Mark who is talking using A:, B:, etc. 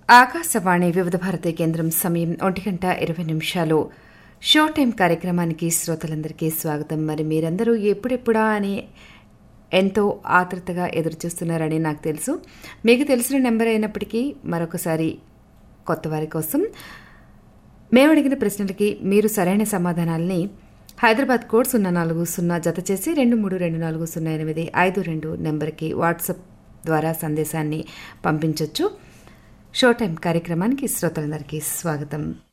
A: ఆకాశవాణి వివిధ భారతి కేంద్రం సమయం ఒంటి గంట ఇరవై నిమిషాలు షో టైం కార్యక్రమానికి శ్రోతలందరికీ స్వాగతం మరి మీరందరూ ఎప్పుడెప్పుడా అని ఎంతో ఆతృతగా ఎదురుచూస్తున్నారని నాకు తెలుసు మీకు తెలిసిన నెంబర్ అయినప్పటికీ మరొకసారి కొత్త వారి కోసం మేము అడిగిన ప్రశ్నలకి మీరు సరైన సమాధానాల్ని హైదరాబాద్ కోడ్ సున్నా నాలుగు సున్నా జత చేసి రెండు మూడు రెండు నాలుగు సున్నా ఎనిమిది ఐదు రెండు నెంబర్కి వాట్సాప్ ద్వారా సందేశాన్ని పంపించవచ్చు షో టైం కార్యక్రమానికి శ్రోతలందరికీ స్వాగతం